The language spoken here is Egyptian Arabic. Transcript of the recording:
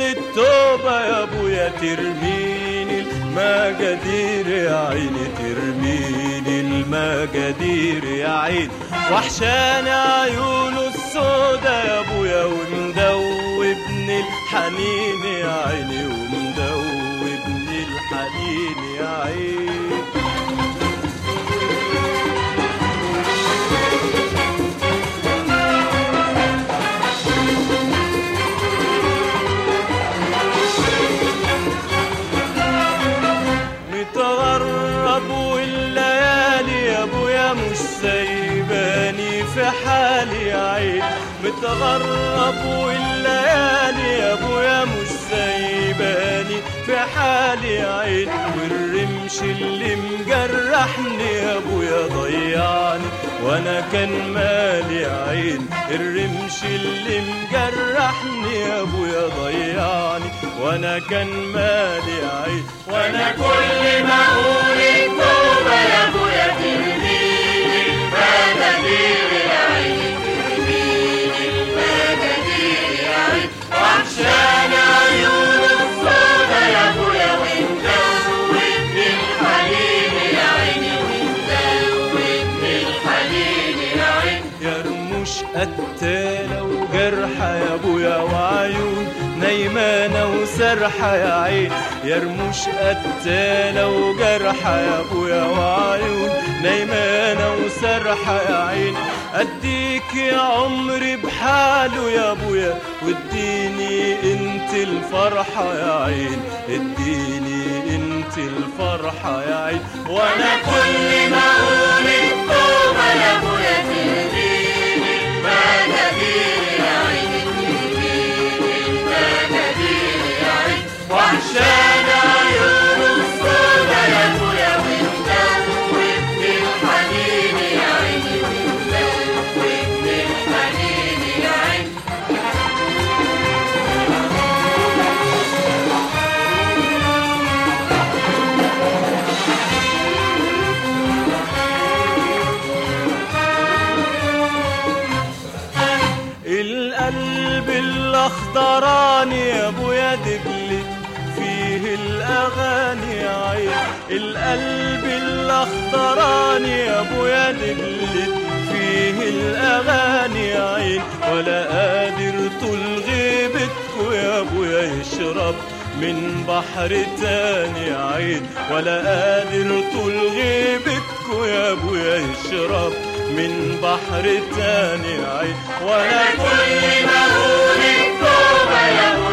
التوبة يا ابويا ترميني المجادير يا عيني ترميني المجادير يا عيني وحشاني عيونه السودا يا ابويا ومدوبني الحنين يا عيني ومدوبني الحنين يا عيني متغرب والليالي يا ابويا مش سايباني في حالي يا عين متغرب والليالي يا ابويا مش سايباني في حالي يا عين والرمش اللي مجرحني يا ابويا ضيعني وانا كان مالي عين الرمش اللي مجرحني يا ابويا ضيعني وانا كان مالي عين وانا كل ما اقول التوبه يا ابويا ترميني المجادير يا عين ترميني المجادير يا عين وعشان عيون الصودا يا ابويا ومدوبني الحنين يا عيني ومدوبني الحنين يا عين يا رموش قتالة وجرحة يا ابويا وعيون نايمانة وسرحة يا عين يا رموش قتالة وجرحة يا ابويا وعيون نايمانة وسرحة يا عين اديك يا عمري بحاله يا ابويا واديني انت الفرحة يا عين اديني انت الفرحة يا عين وانا كل ما اقول التوبة يا ابويا تهديني المجادير يا عين تهديني المجادير يا عين وعشان عيون السودا يا ابويا ومدوبني الحنين يا عيني ومدوبني الحنين يا عين القلب الاخضراني يا ابويا دبلت فيه الاغاني يا عين القلب الاخضراني يا ابويا دبلت فيه الاغاني يا عين ولا قادر طول غيبتكوا يا ابويا يشرب من بحر تاني يا عين ولا قادر طول غيبتكوا يا ابويا يشرب من بحر تاني يا عين وانا كل ما اقول التوبه يا ابويا